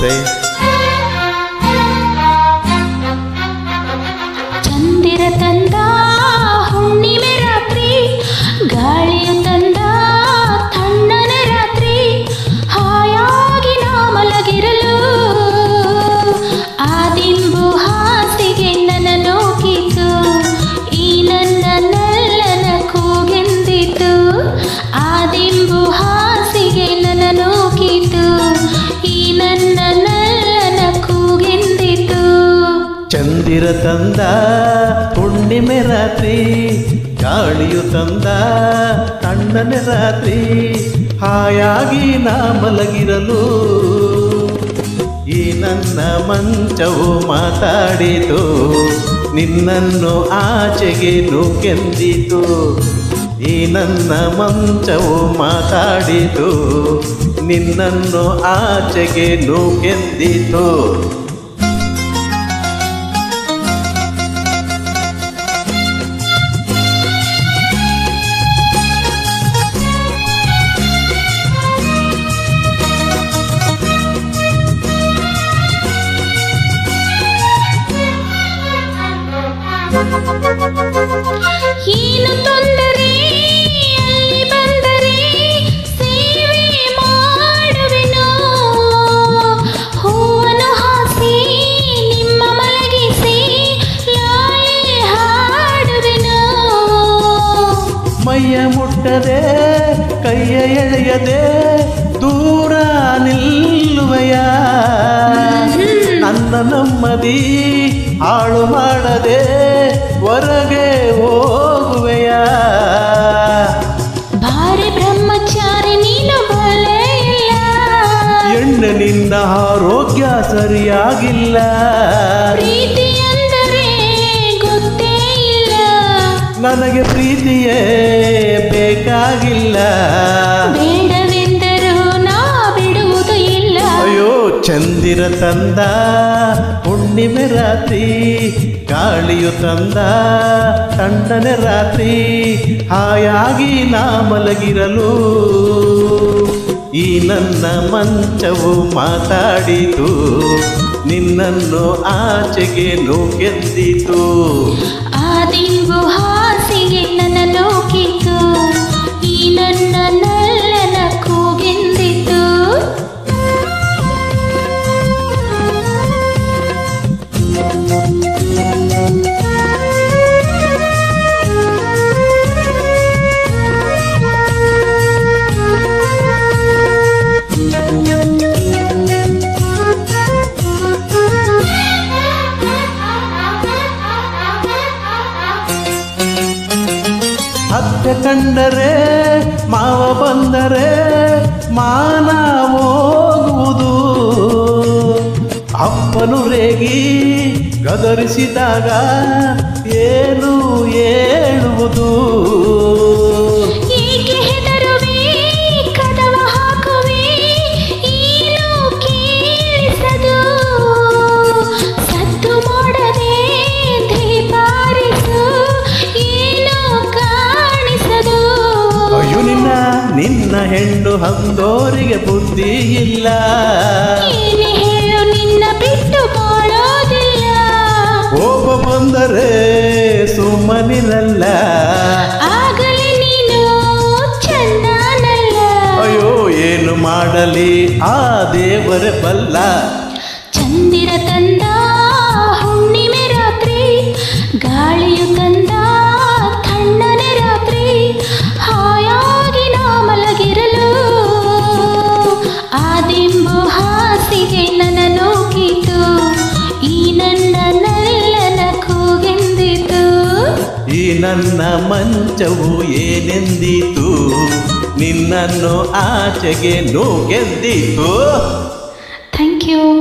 ನಮಸ್ತೆ ಚಂದಿರ ತಂದ ಹುಣ್ಣಿಮೆ ರಾತ್ರಿ ಗಾಳಿಯು ತಂದ ತಣ್ಣನೆ ರಾತ್ರಿ ಹಾಯಾಗಿ ನಾ ಮಲಗಿರಲು ಆ ದಿಂಬು ಹಾಸಿಗೆ ನನ್ನ ನೋಕಿತು ಈ ನನ್ನ ನಲ್ಲನ ಕೂಗೆಂದಿತು ಆ ದಿಂಬು ಹಾಸಿಗೆ ನನ್ನ ನೋಕಿತು ಈ ನನ್ನ ನಲ್ಲನ ಕೂಗೆಂದಿತು ಚಂದಿರ ತಂದ ಹುಣ್ಣಿಮೆ ರಾತ್ರಿ ಗಾಳಿಯು ತಂದ ತಣ್ಣನೆ ರಾತ್ರಿ ಹಾಯಾಗಿ ನಾ ಮಲಗಿರಲು ಈ ನನ್ನ ಮಂಚವು ಮಾತಾಡಿತು ನಿನ್ನನ್ನು ಆಚೆಗೆ ನೂಕೆಂದಿತು ಈ ನನ್ನ ಮಂಚವು ಮಾತಾಡಿತು ನಿನ್ನನ್ನು ಆಚೆಗೆ ನೂಕೆಂದಿತು ಏನು ತೊಂದರೆ ಅಲ್ಲಿ ಬಂದರೆ ಸೇವೆ ಮಾಡುವೆನು ಹೂವನ್ನು ಹಾಸಿ ನಿಮ್ಮ ಮಲಗಿಸಿ ಲಾಲಿ ಹಾಡುವೆನು ಮೈಯ ಮುಟ್ಟದೆ ಕೈಯ ಎಳೆಯದೆ ದೂರ ನಿಲ್ಲುವೆಯ ನನ್ನ ನೆಮ್ಮದಿ ಹಾಳು ಮಾಡದೆ ಹೊರಗೆ ಹೋಗುವೆಯ ಭಾರಿ ಬ್ರಹ್ಮಚಾರಿ ನೀನು ಬಲೆ ಇಲ್ಲ ಎಣ್ಣೆ ನಿನ್ನ ಆರೋಗ್ಯ ಸರಿಯಾಗಿಲ್ಲ ಪ್ರೀತಿ ಅಂದರೆ ಗೊತ್ತೇ ಇಲ್ಲ ನನಗೆ ಪ್ರೀತಿಯೇ ಬೇಕಾಗಿಲ್ಲ ಬೇಡವೆಂದರೂ ನಾ ಬಿಡುವುದು ಇಲ್ಲ ಅಯ್ಯೋ ಚಂದಿರ ತಂದ ಹುಣ್ಣಿಮೆ ರಾತ್ರಿ ಗಾಳಿಯು ತಂದ ತಣ್ಣನೆ ರಾತ್ರಿ ಹಾಯಾಗಿ ನಾ ಮಲಗಿರಲು ಈ ನನ್ನ ಮಂಚವು ಮಾತಾಡಿತು ನಿನ್ನನ್ನು ಆಚೆಗೆ ನೂಕೆಂದಿತು ಆ ದಿಂಬು ಹಾಸಿಗೆ ನನ್ನ ನೋಕಿತು ಈ ನನ್ನ ನಲ್ಲನ ಕೂಗೆಂದಿತು ಅತ್ತೆ ಕಂಡರೆ ಮಾವ ಬಂದರೆ ಮಾನ ಹೋಗುವುದು ಅಪ್ಪನು ರೇಗಿ ಗದರಿಸಿದಾಗ ಏನು ಹೇಳುವುದು ಏಕೆ ಹೆದರುವೆ ಕದವ ಹಾಕುವೆ ಏನು ಕೇಳಿಸದು ಸದ್ದು ಮಾಡದೆ ದೀಪಾರಿಸು ಏನು ಕಾಣಿಸದು ಅಯ್ಯೋ ನಿನ್ನ ನಿನ್ನ ಹೆಣ್ಣು ಹಂದೋರಿಗೆ ಬುದ್ಧಿ ಇಲ್ಲ ಏನೇ ಹೇಳು ನಿನ್ನ ಬಿಟ್ಟು ಬಾಳೋದಿಲ್ಲ ಕೋಪ ಬಂದರೆ ಸುಮ್ಮನಿರಲ್ಲ ಆಗಲೇ ನೀನು ಚಂದನಲ್ಲ ಅಯ್ಯೋ ಏನು ಮಾಡಲಿ ಆ ದೇವರೇ ಬಲ್ಲ ಚಂದಿರ ತಂದ ಹುಣ್ಣಿಮೆ ರಾತ್ರಿ ಗಾಳಿಯು ತಂದ ತಣ್ಣನೆ ರಾತ್ರಿ ಹಾಯಾಗಿ ನಾ ಮಲಗಿರಲು ಆ ದಿಂಬು ಹಾಸಿಗೆ ನನ್ನ ನೋಕಿತು ಈ ನನ್ನ ನಲ್ಲನ ಕೂಗೆಂದಿತು ಈ ನನ್ನ ಮಂಚವು ಏನೆಂದಿತು ನಿನ್ನನ್ನು ಆಚೆಗೆ ನೂಗೆಂದಿತು ಥ್ಯಾಂಕ್ ಯು